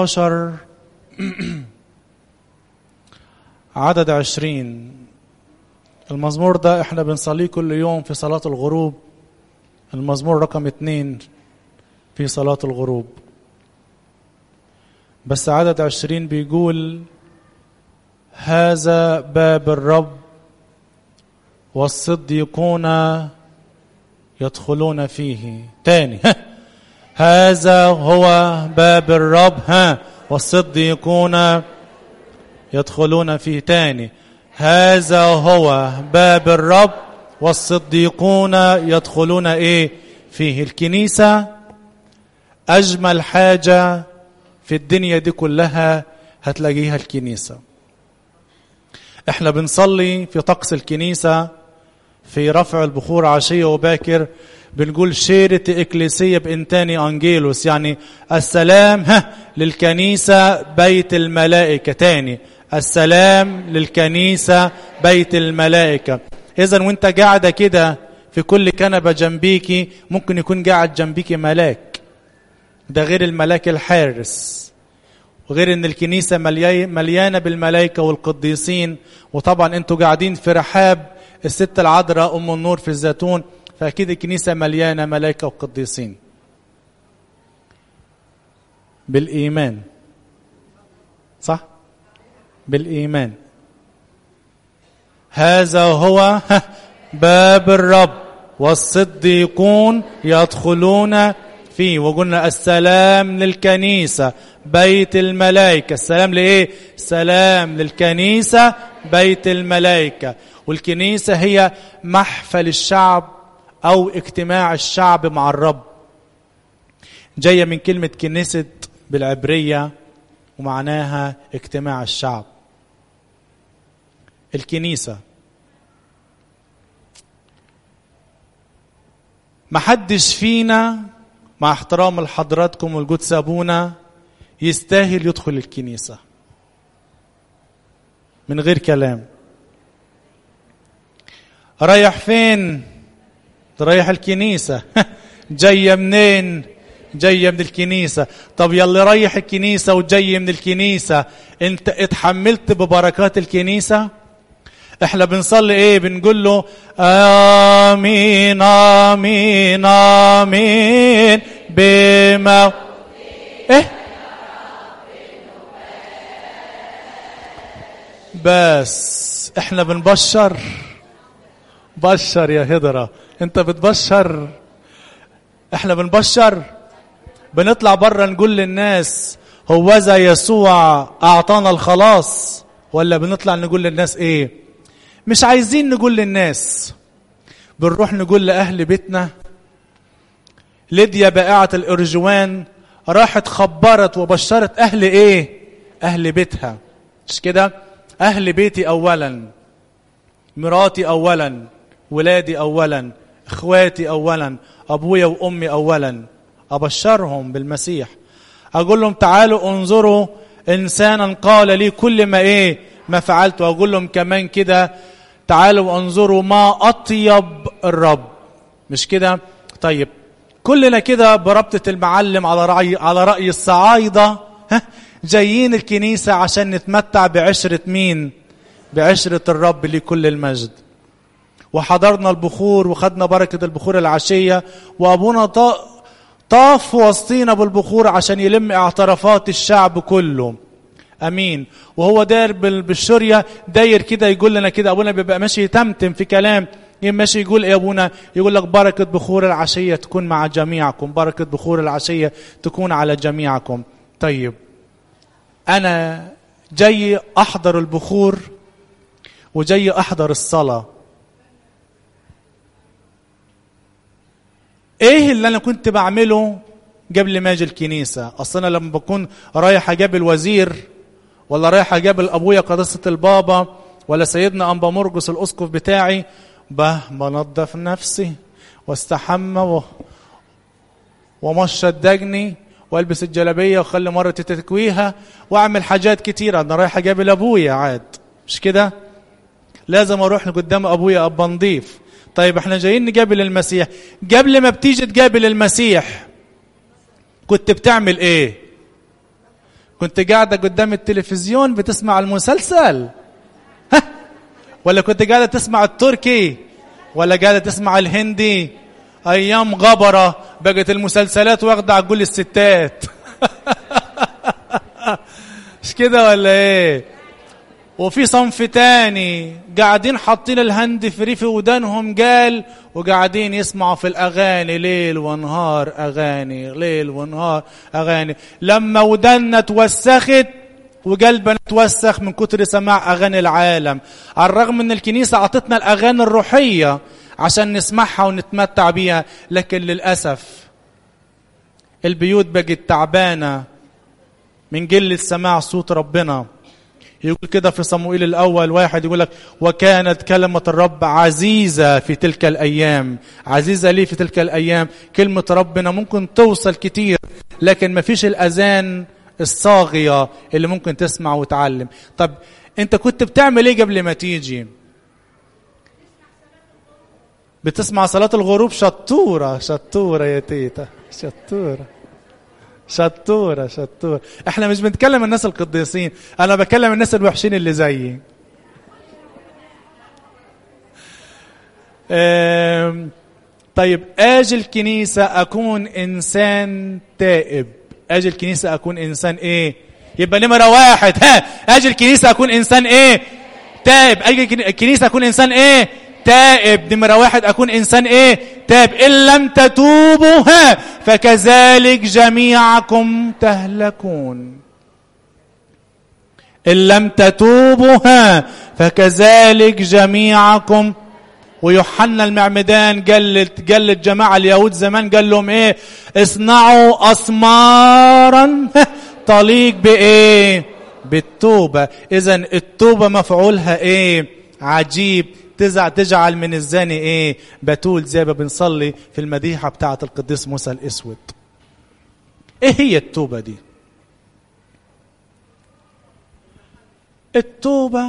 عشر عدد عشرين المزمور ده احنا بنصليه كل يوم في صلاة الغروب المزمور رقم اتنين في صلاة الغروب بس عدد عشرين بيقول هذا باب الرب والصديقون يدخلون فيه تاني هذا هو باب الرب ها والصديقون يدخلون فيه تاني هذا هو باب الرب والصديقون يدخلون ايه فيه الكنيسة اجمل حاجة في الدنيا دي كلها هتلاقيها الكنيسة احنا بنصلي في طقس الكنيسة في رفع البخور عشية وباكر بنقول شيرة إكليسية بإنتاني أنجيلوس يعني السلام ها للكنيسة بيت الملائكة تاني السلام للكنيسة بيت الملائكة إذا وانت قاعدة كده في كل كنبة جنبيكي ممكن يكون قاعد جنبيكي ملاك ده غير الملاك الحارس وغير ان الكنيسة مليانة بالملائكة والقديسين وطبعا انتوا قاعدين في رحاب الست العذراء ام النور في الزيتون فاكيد الكنيسة مليانة ملائكة وقديسين بالايمان صح بالايمان هذا هو باب الرب والصديقون يدخلون فيه وقلنا السلام للكنيسة بيت الملائكة السلام لإيه؟ سلام للكنيسة بيت الملائكة والكنيسة هي محفل الشعب أو اجتماع الشعب مع الرب جاية من كلمة كنيسة بالعبرية ومعناها اجتماع الشعب الكنيسة محدش فينا مع احترام لحضراتكم والقدس ابونا يستاهل يدخل الكنيسة من غير كلام رايح فين رايح الكنيسة جاية منين جاية من الكنيسة طب يلي رايح الكنيسة وجاي من الكنيسة انت اتحملت ببركات الكنيسة احنا بنصلي ايه بنقول له امين امين امين بما ايه بس احنا بنبشر بشر يا هدرة انت بتبشر احنا بنبشر بنطلع بره نقول للناس هوذا يسوع اعطانا الخلاص ولا بنطلع نقول للناس ايه مش عايزين نقول للناس بنروح نقول لأهل بيتنا ليديا بائعة الأرجوان راحت خبرت وبشرت أهل إيه؟ أهل بيتها مش كده؟ أهل بيتي أولا مراتي أولا ولادي أولا إخواتي أولا أبويا وأمي أولا أبشرهم بالمسيح أقول لهم تعالوا انظروا إنسانا قال لي كل ما إيه ما فعلت وأقول لهم كمان كده تعالوا انظروا ما أطيب الرب مش كده طيب كلنا كده بربطة المعلم على رأي على رأي الصعايدة ها جايين الكنيسة عشان نتمتع بعشرة مين بعشرة الرب لكل المجد وحضرنا البخور وخدنا بركة البخور العشية وأبونا طاف وسطينا بالبخور عشان يلم اعترافات الشعب كله امين وهو داير بالشريه داير كده يقول لنا كده ابونا بيبقى ماشي يتمتم في كلام ماشي يقول ايه يا ابونا يقول لك بركه بخور العشيه تكون مع جميعكم بركه بخور العشيه تكون على جميعكم طيب انا جاي احضر البخور وجاي احضر الصلاه ايه اللي انا كنت بعمله قبل ما اجي الكنيسه اصل انا لما بكون رايح اجابل وزير ولا رايح اجابل ابويا قداسه البابا ولا سيدنا انبا مرقس الاسقف بتاعي به بنظف نفسي واستحمى و... ومشط دجني والبس الجلابيه واخلي مره تتكويها واعمل حاجات كتيره انا رايح اجابل ابويا عاد مش كده لازم اروح قدام ابويا ابا نضيف طيب احنا جايين نقابل المسيح قبل ما بتيجي تقابل المسيح كنت بتعمل ايه كنت قاعدة قدام التلفزيون بتسمع المسلسل ها ولا كنت قاعدة تسمع التركي ولا قاعدة تسمع الهندي أيام غبرة بقت المسلسلات واخدة على كل الستات مش كده ولا ايه وفي صنف تاني قاعدين حاطين الهند فري في ودانهم قال وقاعدين يسمعوا في الاغاني ليل ونهار اغاني ليل ونهار اغاني لما ودنا توسخت وقلبنا توسخ من كتر سماع اغاني العالم على الرغم ان الكنيسه اعطتنا الاغاني الروحيه عشان نسمعها ونتمتع بيها لكن للاسف البيوت بقت تعبانه من قله سماع صوت ربنا يقول كده في صموئيل الأول واحد يقول لك وكانت كلمة الرب عزيزة في تلك الأيام عزيزة ليه في تلك الأيام كلمة ربنا ممكن توصل كتير لكن ما فيش الأذان الصاغية اللي ممكن تسمع وتعلم طب أنت كنت بتعمل إيه قبل ما تيجي بتسمع صلاة الغروب شطورة شطورة يا تيتا شطورة شطورة شطورة احنا مش بنتكلم الناس القديسين انا بكلم الناس الوحشين اللي زيي ام، طيب اجي الكنيسة اكون انسان تائب اجي الكنيسة اكون انسان ايه يبقى نمرة واحد ها اجي الكنيسة اكون انسان ايه تائب اجي الكنيسة اكون انسان ايه تائب نمرة واحد أكون إنسان إيه تائب إن لم تتوبوا ها فكذلك جميعكم تهلكون إن لم تتوبوا ها فكذلك جميعكم ويوحنا المعمدان قال قال الجماعة اليهود زمان قال لهم إيه اصنعوا أسمارا طليق بإيه بالتوبة إذا التوبة مفعولها إيه عجيب تزع تجعل من الزاني ايه بتول زي ما بنصلي في المديحه بتاعه القديس موسى الاسود ايه هي التوبه دي التوبه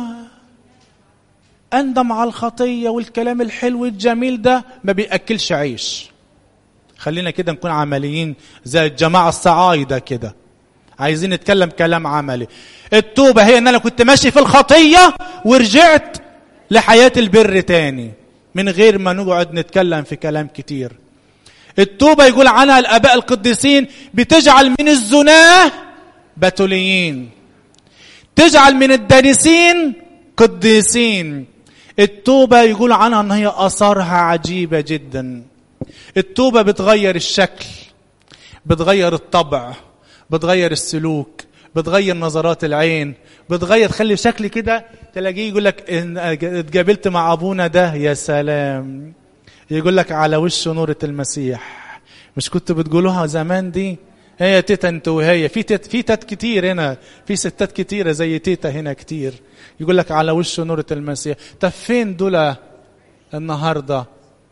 اندم على الخطيه والكلام الحلو الجميل ده ما بياكلش عيش خلينا كده نكون عمليين زي الجماعه الصعايده كده عايزين نتكلم كلام عملي التوبه هي ان انا كنت ماشي في الخطيه ورجعت لحياة البر تاني من غير ما نقعد نتكلم في كلام كتير التوبة يقول عنها الآباء القديسين بتجعل من الزناه بتوليين تجعل من الدارسين قديسين التوبة يقول عنها ان هي اثارها عجيبة جدا التوبة بتغير الشكل بتغير الطبع بتغير السلوك بتغير نظرات العين بتغير تخلي شكل كده تلاقيه يقول لك إن اتقابلت مع ابونا ده يا سلام يقول لك على وشه نورة المسيح مش كنت بتقولوها زمان دي هي تيتا انت وهي في تيت في تات كتير هنا في ستات كتيرة زي تيتا هنا كتير يقول لك على وشه نورة المسيح طب فين دول النهارده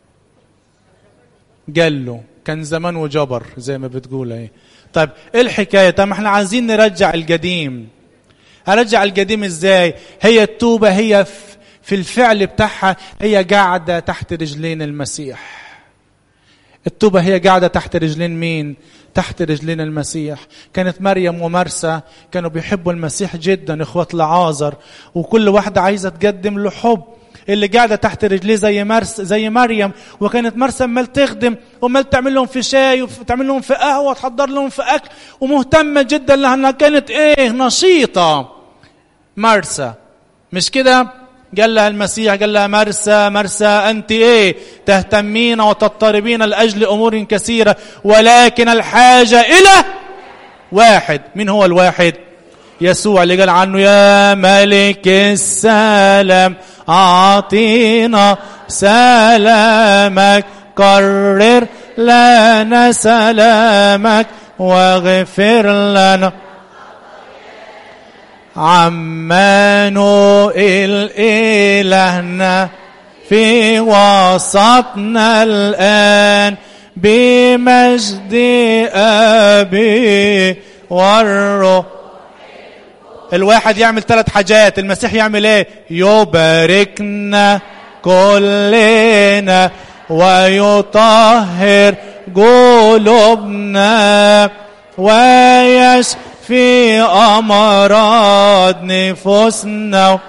قال له كان زمان وجبر زي ما بتقول اهي طيب ايه الحكايه طب ما احنا عايزين نرجع القديم هرجع القديم ازاي هي التوبه هي في الفعل بتاعها هي قاعده تحت رجلين المسيح التوبه هي قاعده تحت رجلين مين تحت رجلين المسيح كانت مريم ومرسى كانوا بيحبوا المسيح جدا اخوة لعازر وكل واحدة عايزة تقدم له حب اللي قاعده تحت رجليه زي مرس زي مريم وكانت مرسى امال تخدم وامال تعمل لهم في شاي وتعمل لهم في قهوه وتحضر لهم في اكل ومهتمه جدا لانها كانت ايه نشيطه مرسى مش كده قال لها المسيح قال لها مرسى مرسى انت ايه تهتمين وتضطربين لاجل امور كثيره ولكن الحاجه الى واحد من هو الواحد يسوع اللي قال عنه يا ملك السلام أعطينا سلامك قرر لنا سلامك واغفر لنا عمانوئيل إلهنا في وسطنا الآن بمجد أبي والروح الواحد يعمل ثلاث حاجات المسيح يعمل ايه يباركنا كلنا ويطهر قلوبنا ويشفينا في أمراض نفوسنا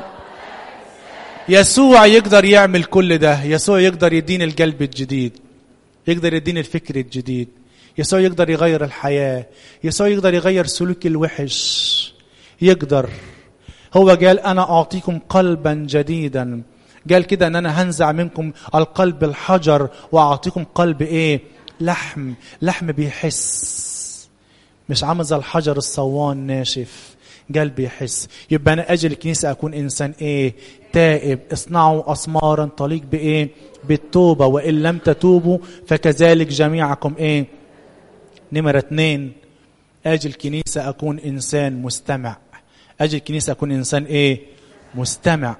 يسوع يقدر يعمل كل ده يسوع يقدر يديني القلب الجديد يقدر يديني الفكر الجديد يسوع يقدر يغير الحياة يسوع يقدر يغير سلوك الوحش يقدر هو قال أنا أعطيكم قلبا جديدا قال كده أن أنا هنزع منكم القلب الحجر وأعطيكم قلب إيه لحم لحم بيحس مش عامل زي الحجر الصوان ناشف قلبي يحس يبقى انا اجي الكنيسه اكون انسان ايه تائب اصنعوا اسمارا تليق بايه بالتوبه وان لم تتوبوا فكذلك جميعكم ايه نمره اتنين اجي الكنيسه اكون انسان مستمع اجي الكنيسه اكون انسان ايه مستمع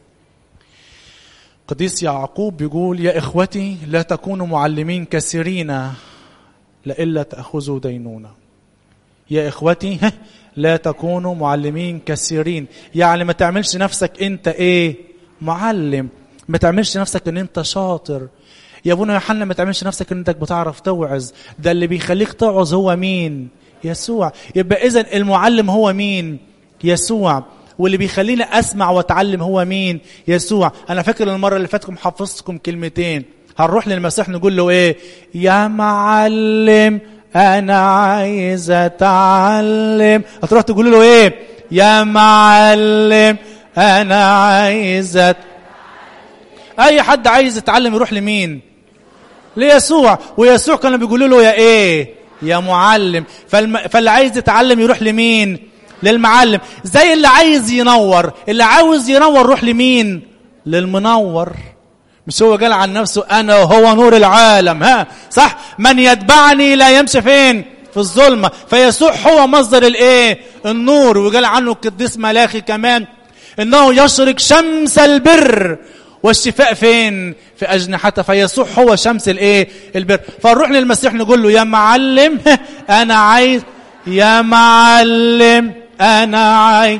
قديس يعقوب بيقول يا اخوتي لا تكونوا معلمين كثيرين لئلا تاخذوا دينونه يا اخوتي لا تكونوا معلمين كثيرين يعني ما تعملش نفسك انت ايه معلم ما تعملش نفسك ان انت شاطر يا ابونا يوحنا ما تعملش نفسك ان انت بتعرف توعظ ده اللي بيخليك توعظ هو مين يسوع يبقى اذا المعلم هو مين يسوع واللي بيخليني اسمع واتعلم هو مين يسوع انا فاكر المره اللي فاتكم حفظتكم كلمتين هنروح للمسيح نقول له ايه يا معلم انا عايز اتعلم هتروح تقول له ايه يا معلم انا عايز أت... اي حد عايز يتعلم يروح لمين ليسوع ويسوع كانوا بيقولوا له يا ايه يا معلم فالم... فاللي عايز يتعلم يروح لمين للمعلم زي اللي عايز ينور اللي عاوز ينور روح لمين للمنور مش هو قال عن نفسه انا وهو نور العالم ها صح من يتبعني لا يمشي فين في الظلمه فيسوع هو مصدر الايه النور وقال عنه القديس ملاخي كمان انه يشرق شمس البر والشفاء فين في اجنحته فيسوع هو شمس الايه البر فنروح للمسيح نقول له يا معلم انا عايز يا معلم انا عايز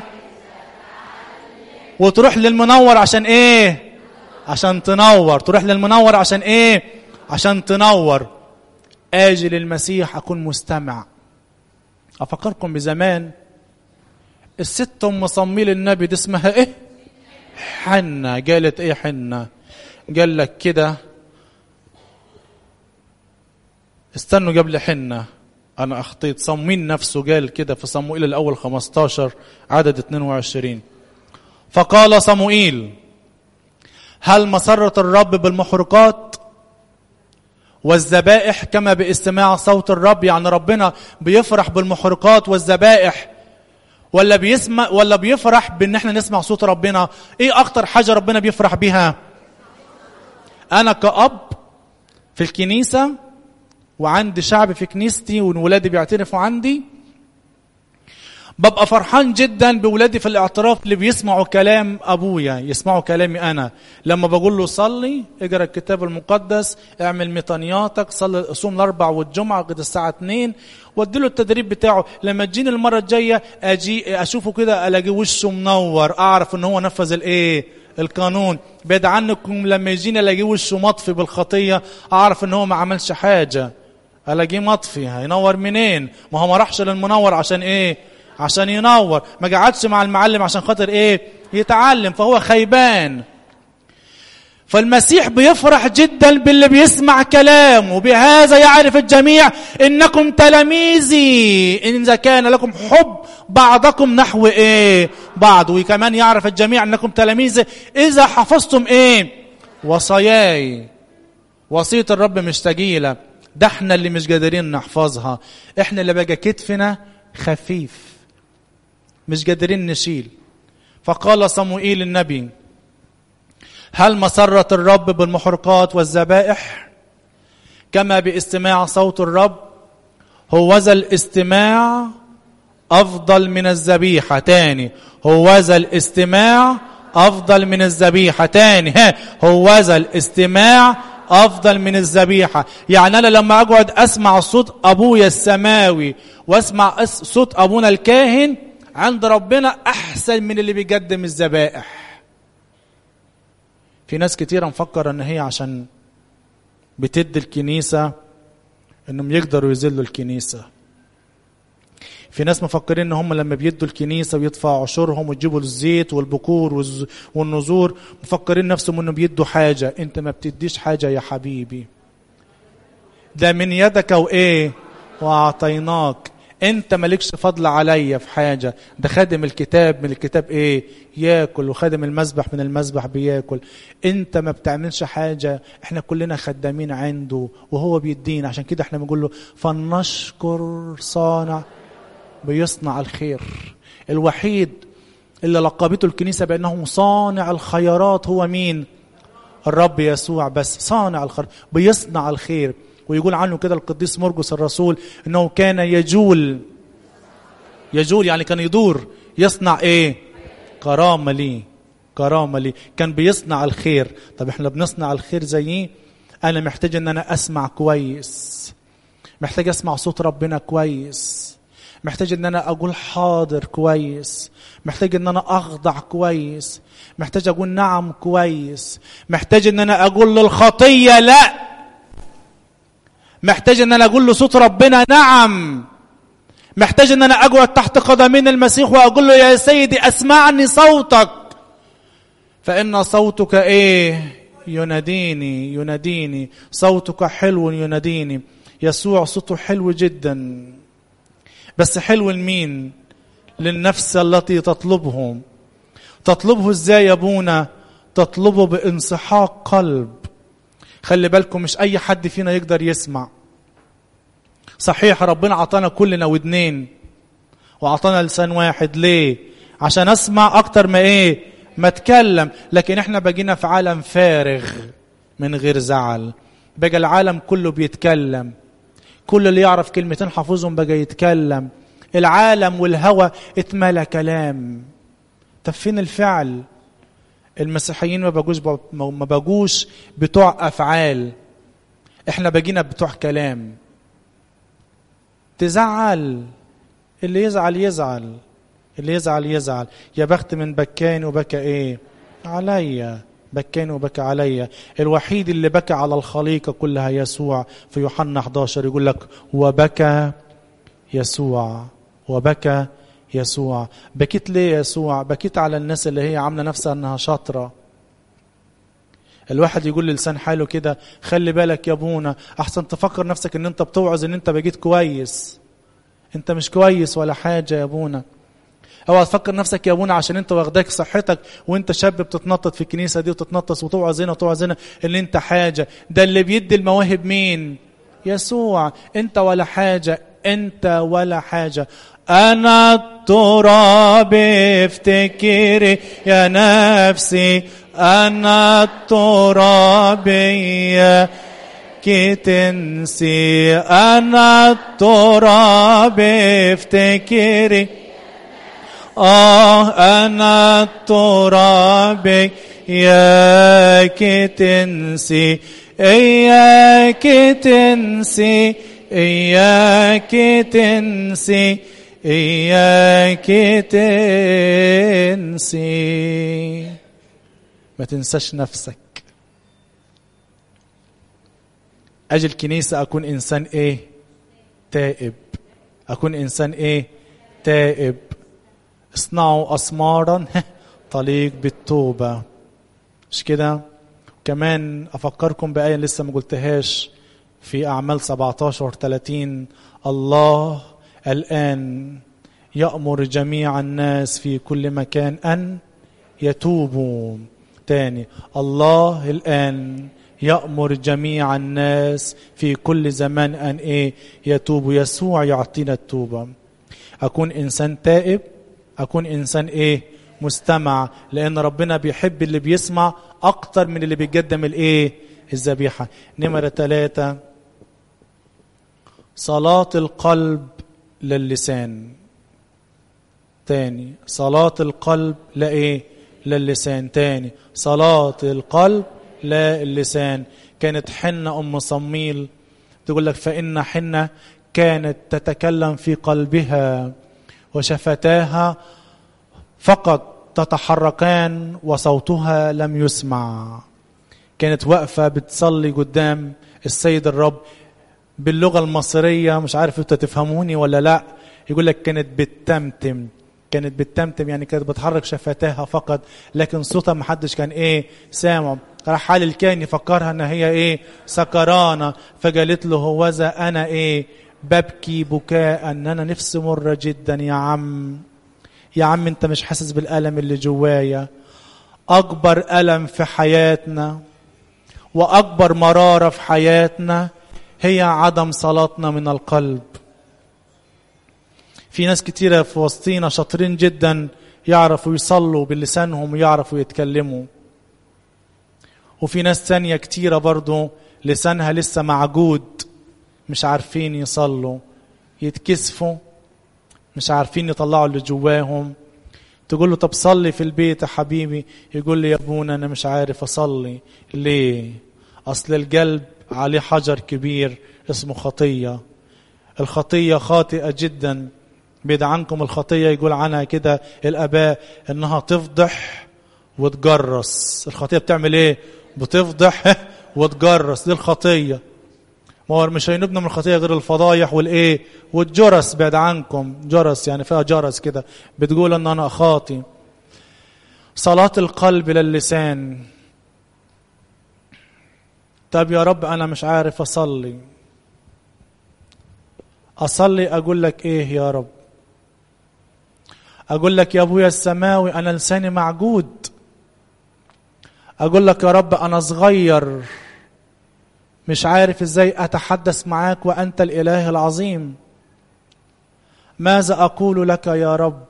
وتروح للمنور عشان ايه عشان تنور تروح للمنور عشان ايه عشان تنور اجي للمسيح اكون مستمع افكركم بزمان الست ام صميل النبي دي اسمها ايه حنة قالت ايه حنة قال لك كده استنوا قبل حنة انا اخطيت صمين نفسه قال كده في صموئيل الاول 15 عدد 22 فقال صموئيل هل مسرة الرب بالمحرقات والذبائح كما باستماع صوت الرب يعني ربنا بيفرح بالمحرقات والذبائح ولا بيسمع ولا بيفرح بان احنا نسمع صوت ربنا ايه اكتر حاجه ربنا بيفرح بيها انا كأب في الكنيسه وعندي شعب في كنيستي وولادي بيعترفوا عندي ببقى فرحان جدا بولادي في الاعتراف اللي بيسمعوا كلام ابويا يسمعوا كلامي انا لما بقول له صلي اقرا الكتاب المقدس اعمل ميطانياتك صلي صوم الاربع والجمعه لغايه الساعه 2 وادي له التدريب بتاعه لما تجيني المره الجايه اجي اشوفه كده الاقي وشه منور اعرف ان هو نفذ الايه القانون بعد عنكم لما يجيني الاقي وشه مطفي بالخطيه اعرف ان هو ما عملش حاجه الاقيه مطفي هينور منين ما هو ما راحش للمنور عشان ايه عشان ينور ما قعدش مع المعلم عشان خاطر ايه يتعلم فهو خيبان فالمسيح بيفرح جدا باللي بيسمع كلامه بهذا يعرف الجميع انكم تلاميذي ان اذا كان لكم حب بعضكم نحو ايه بعض وكمان يعرف الجميع انكم تلاميذي اذا حفظتم ايه وصاياي وصيه الرب مش تجيله ده احنا اللي مش قادرين نحفظها احنا اللي بقى كتفنا خفيف مش قادرين نشيل فقال صموئيل النبي هل مسرة الرب بالمحرقات والذبائح كما باستماع صوت الرب هوذا الاستماع أفضل من الذبيحة تاني هوذا الاستماع أفضل من الذبيحة تاني ها هوذا الاستماع أفضل من الذبيحة يعني أنا لما أقعد أسمع صوت أبويا السماوي وأسمع صوت أبونا الكاهن عند ربنا أحسن من اللي بيقدم الذبائح في ناس كتيرة مفكرة ان هي عشان بتدي الكنيسة انهم يقدروا يذلوا الكنيسة في ناس مفكرين ان هم لما بيدوا الكنيسه ويدفعوا عشورهم ويجيبوا الزيت والبكور والز- والنذور مفكرين نفسهم انه بيدوا حاجه انت ما بتديش حاجه يا حبيبي ده من يدك وايه واعطيناك انت مالكش فضل عليا في حاجه ده خادم الكتاب من الكتاب ايه ياكل وخادم المسبح من المسبح بياكل انت ما بتعملش حاجه احنا كلنا خدامين عنده وهو بيدينا عشان كده احنا بنقول له فلنشكر صانع بيصنع الخير الوحيد اللي لقبته الكنيسه بانه صانع الخيرات هو مين الرب يسوع بس صانع الخير بيصنع الخير ويقول عنه كده القديس مرقس الرسول انه كان يجول يجول يعني كان يدور يصنع ايه كرامه ليه كرامه ليه كان بيصنع الخير طب احنا بنصنع الخير زيه انا محتاج ان انا اسمع كويس محتاج اسمع صوت ربنا كويس محتاج ان انا اقول حاضر كويس محتاج ان انا اخضع كويس محتاج اقول نعم كويس محتاج ان انا اقول للخطيه لا محتاج ان انا اقول له صوت ربنا نعم محتاج ان انا اقعد تحت قدمين المسيح واقول له يا سيدي اسمعني صوتك فان صوتك ايه يناديني يناديني صوتك حلو يناديني يسوع صوته حلو جدا بس حلو لمين للنفس التي تطلبه تطلبه ازاي يا ابونا تطلبه بانسحاق قلب خلي بالكم مش اي حد فينا يقدر يسمع صحيح ربنا عطانا كلنا ودنين وعطانا لسان واحد ليه عشان اسمع اكتر ما ايه ما اتكلم لكن احنا بقينا في عالم فارغ من غير زعل بقى العالم كله بيتكلم كل اللي يعرف كلمتين حافظهم بقى يتكلم العالم والهوى اتملى كلام طب فين الفعل المسيحيين ما بقوش ما بقوش بتوع افعال احنا بقينا بتوع كلام تزعل اللي يزعل يزعل اللي يزعل يزعل يا بخت من بكاني وبكى ايه عليا بكاني وبكى عليا الوحيد اللي بكى على الخليقه كلها يسوع في يوحنا 11 يقول لك وبكى يسوع وبكى يسوع بكيت ليه يسوع بكيت على الناس اللي هي عامله نفسها انها شاطره الواحد يقول للسان حاله كده خلي بالك يا ابونا احسن تفكر نفسك ان انت بتوعظ ان انت بقيت كويس انت مش كويس ولا حاجه يا ابونا اوعى تفكر نفسك يا ابونا عشان انت واخداك صحتك وانت شاب بتتنطط في الكنيسه دي وتتنطط وتوعظ هنا وتوعظ هنا ان انت حاجه ده اللي بيدي المواهب مين يسوع انت ولا حاجه انت ولا حاجه انا التراب افتكري يا نفسي انا التراب يا كي تنسي انا التراب افتكري آه أنا التراب إياك تنسي إياك تنسي إياك تنسي إياك تنسي ما تنساش نفسك أجي الكنيسة أكون إنسان إيه تائب أكون إنسان إيه تائب اصنعوا أسمارا طليق بالتوبة مش كده كمان أفكركم بآية لسه ما قلتهاش في أعمال 17 30 الله الآن يأمر جميع الناس في كل مكان أن يتوبوا تاني الله الآن يأمر جميع الناس في كل زمان أن إيه يتوبوا يسوع يعطينا التوبة أكون إنسان تائب أكون إنسان إيه مستمع لأن ربنا بيحب اللي بيسمع أكتر من اللي بيقدم الإيه الذبيحة نمرة ثلاثة صلاة القلب للسان تاني صلاة القلب لإيه للسان تاني صلاة القلب لا اللسان كانت حنة أم صميل تقول لك فإن حنة كانت تتكلم في قلبها وشفتاها فقط تتحركان وصوتها لم يسمع كانت واقفة بتصلي قدام السيد الرب باللغة المصرية مش عارف انت تفهموني ولا لا يقول لك كانت بتتمتم كانت بتتمتم يعني كانت بتحرك شفتاها فقط لكن صوتها ما حدش كان ايه سامع راح حال الكاهن يفكرها ان هي ايه سكرانه فقالت له هوذا انا ايه ببكي بكاء ان انا نفسي مره جدا يا عم يا عم انت مش حاسس بالالم اللي جوايا اكبر الم في حياتنا واكبر مراره في حياتنا هي عدم صلاتنا من القلب في ناس كتيره في وسطينا شاطرين جدا يعرفوا يصلوا بلسانهم ويعرفوا يتكلموا وفي ناس تانية كتيرة برضو لسانها لسه معجود مش عارفين يصلوا يتكسفوا مش عارفين يطلعوا اللي جواهم تقول له طب صلي في البيت يا حبيبي يقول لي يا ابونا انا مش عارف اصلي ليه اصل القلب عليه حجر كبير اسمه خطيه الخطيه خاطئه جدا بعيد عنكم الخطيه يقول عنها كده الاباء انها تفضح وتجرس الخطيه بتعمل ايه بتفضح وتجرس دي الخطيه ما هو مش هينبنى من الخطيه غير الفضايح والايه والجرس بعد عنكم جرس يعني فيها جرس كده بتقول ان انا خاطي صلاه القلب للسان طب يا رب انا مش عارف اصلي اصلي اقول لك ايه يا رب اقول لك يا ابويا السماوي انا لساني معجود اقول لك يا رب انا صغير مش عارف ازاي اتحدث معاك وانت الاله العظيم ماذا اقول لك يا رب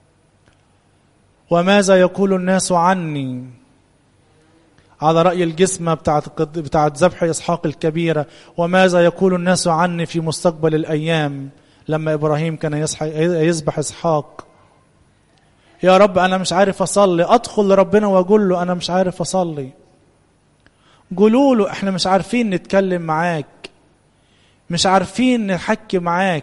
وماذا يقول الناس عني على راي الجسمه بتاعت بتاعت ذبح اسحاق الكبيره وماذا يقول الناس عني في مستقبل الايام لما ابراهيم كان يذبح اسحاق يا رب انا مش عارف اصلي ادخل لربنا واقول له انا مش عارف اصلي قولوا له احنا مش عارفين نتكلم معاك مش عارفين نحكي معاك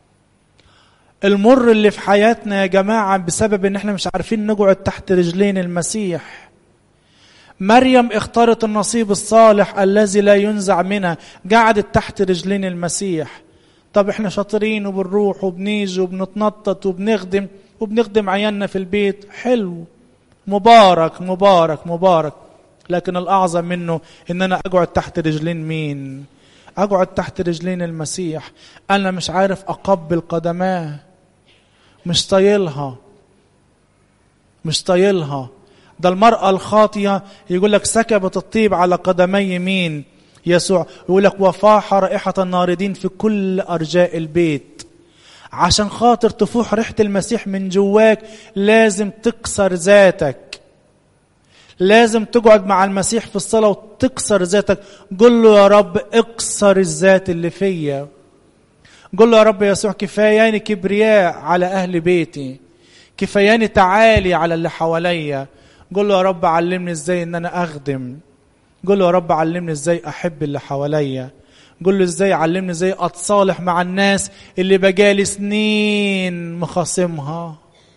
المر اللي في حياتنا يا جماعة بسبب ان احنا مش عارفين نقعد تحت رجلين المسيح مريم اختارت النصيب الصالح الذي لا ينزع منها قعدت تحت رجلين المسيح طب احنا شاطرين وبنروح وبنيجي وبنتنطط وبنخدم وبنخدم عيالنا في البيت حلو مبارك مبارك مبارك لكن الأعظم منه إن أنا أقعد تحت رجلين مين أقعد تحت رجلين المسيح أنا مش عارف أقبل قدماه مش طايلها مش طايلها ده المرأة الخاطية يقول لك سكبت الطيب على قدمي مين يسوع يقول لك وفاح رائحة الناردين في كل أرجاء البيت عشان خاطر تفوح ريحة المسيح من جواك لازم تكسر ذاتك لازم تقعد مع المسيح في الصلاة وتكسر ذاتك قل له يا رب اكسر الذات اللي فيا قل له يا رب يسوع كفاياني كبرياء على أهل بيتي كفاياني تعالي على اللي حواليا قل له يا رب علمني ازاي ان انا اخدم قل له يا رب علمني ازاي احب اللي حواليا قل له ازاي علمني ازاي اتصالح مع الناس اللي بقالي سنين مخاصمها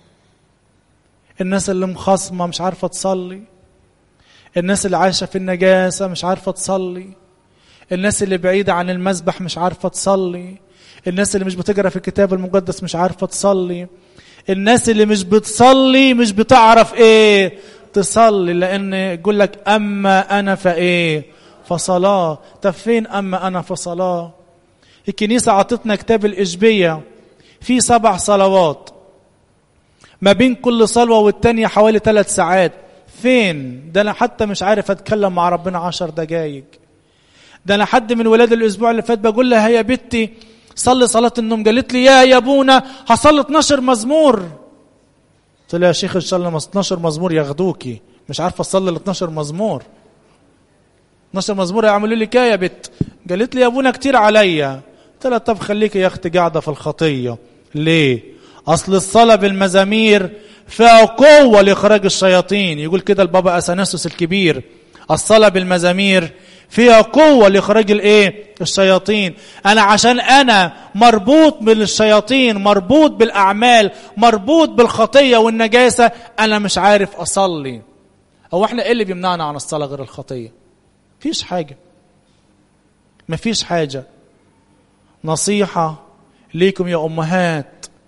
الناس اللي مخاصمه مش عارفه تصلي الناس اللي عايشه في النجاسه مش عارفه تصلي الناس اللي بعيده عن المسبح مش عارفه تصلي الناس اللي مش بتقرا في الكتاب المقدس مش عارفه تصلي الناس اللي مش بتصلي مش بتعرف ايه تصلي لان يقول لك اما انا فايه فصلاه طب فين اما انا فصلاه الكنيسه عطتنا كتاب الاشبيه في سبع صلوات ما بين كل صلوه والتانيه حوالي ثلاث ساعات فين ده انا حتى مش عارف اتكلم مع ربنا عشر دقايق ده انا حد من ولاد الاسبوع اللي فات بقول لها يا بنتي صلي صلاة النوم قالت لي يا يا ابونا هصلي 12 مزمور قلت لها يا شيخ ان شاء الله 12 مزمور ياخدوكي مش عارفه اصلي ال 12 مزمور 12 مزمور يعملوا لي كايه يا بت قالت لي يا ابونا كتير عليا قلت لها طب خليكي يا اختي قاعده في الخطيه ليه اصل الصلاه بالمزامير فيها قوه لاخراج الشياطين يقول كده البابا اثناسوس الكبير الصلاه بالمزامير فيها قوة لإخراج الإيه؟ الشياطين. أنا عشان أنا مربوط بالشياطين، مربوط بالأعمال، مربوط بالخطية والنجاسة، أنا مش عارف أصلي. هو إحنا إيه اللي بيمنعنا عن الصلاة غير الخطية؟ مفيش حاجة. مفيش حاجة. نصيحة ليكم يا أمهات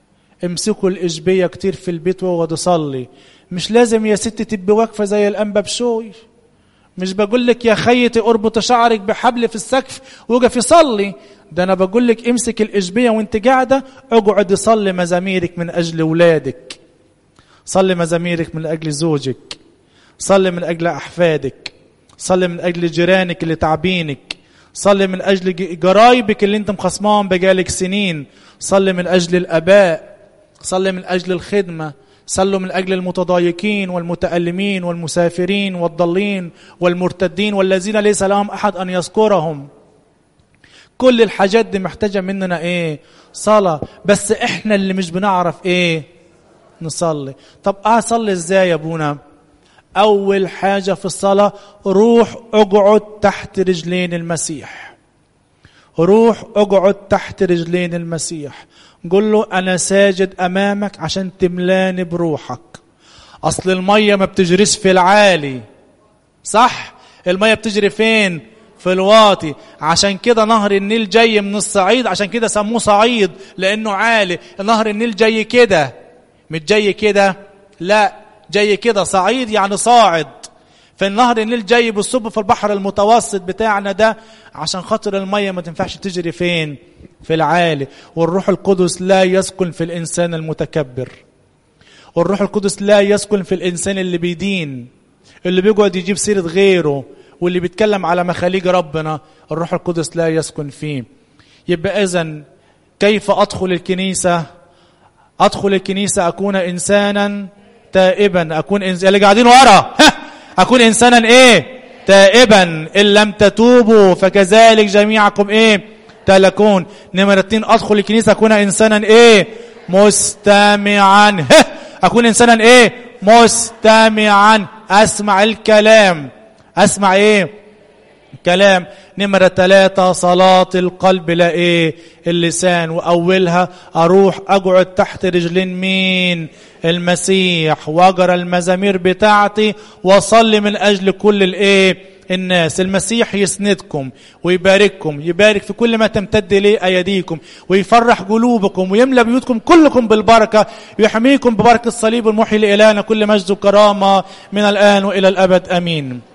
امسكوا الإجبية كتير في البيت واقعد أصلي مش لازم يا ستي تبقي واقفة زي الأنبا بشوي مش بقول لك يا خيتي اربط شعرك بحبل في السقف وقفي صلي ده انا بقول لك امسك الاجبيه وانت قاعده اقعد صلي مزاميرك من اجل اولادك صلي مزاميرك من اجل زوجك صلي من اجل احفادك صلي من اجل جيرانك اللي تعبينك صلي من اجل جرايبك اللي انت مخصماهم بقالك سنين صلي من اجل الاباء صلي من اجل الخدمه صلوا من أجل المتضايقين والمتألمين والمسافرين والضالين والمرتدين والذين ليس لهم أحد أن يذكرهم كل الحاجات دي محتاجة مننا إيه صلاة بس إحنا اللي مش بنعرف إيه نصلي طب أصلي إزاي يا أبونا أول حاجة في الصلاة روح اقعد تحت رجلين المسيح روح اقعد تحت رجلين المسيح قل له أنا ساجد أمامك عشان تملاني بروحك أصل المية ما بتجريش في العالي صح المية بتجري فين في الواطي عشان كده نهر النيل جاي من الصعيد عشان كده سموه صعيد لأنه عالي نهر النيل جاي كده مش جاي كده لا جاي كده صعيد يعني صاعد فالنهر النيل جاي بالصب في البحر المتوسط بتاعنا ده عشان خاطر المية ما تنفعش تجري فين في العالي والروح القدس لا يسكن في الإنسان المتكبر والروح القدس لا يسكن في الإنسان اللي بيدين اللي بيقعد يجيب سيرة غيره واللي بيتكلم على مخاليق ربنا الروح القدس لا يسكن فيه يبقى إذن كيف أدخل الكنيسة أدخل الكنيسة أكون إنسانا تائبا أكون إنسان اللي قاعدين ورا أكون إنسانا إيه تائبا إن لم تتوبوا فكذلك جميعكم إيه تلكون نمرة اتنين أدخل الكنيسة أكون إنسانا إيه مستمعا أكون إنسانا إيه مستمعا أسمع الكلام أسمع إيه كلام نمرة ثلاثة صلاة القلب لا إيه اللسان وأولها أروح أقعد تحت رجلين مين المسيح وأقرأ المزامير بتاعتي وأصلي من أجل كل الإيه الناس المسيح يسندكم ويبارككم يبارك في كل ما تمتد إليه أيديكم ويفرح قلوبكم ويملى بيوتكم كلكم بالبركة يحميكم ببركة الصليب المحيي لإلهنا كل مجد وكرامة من الآن وإلى الأبد أمين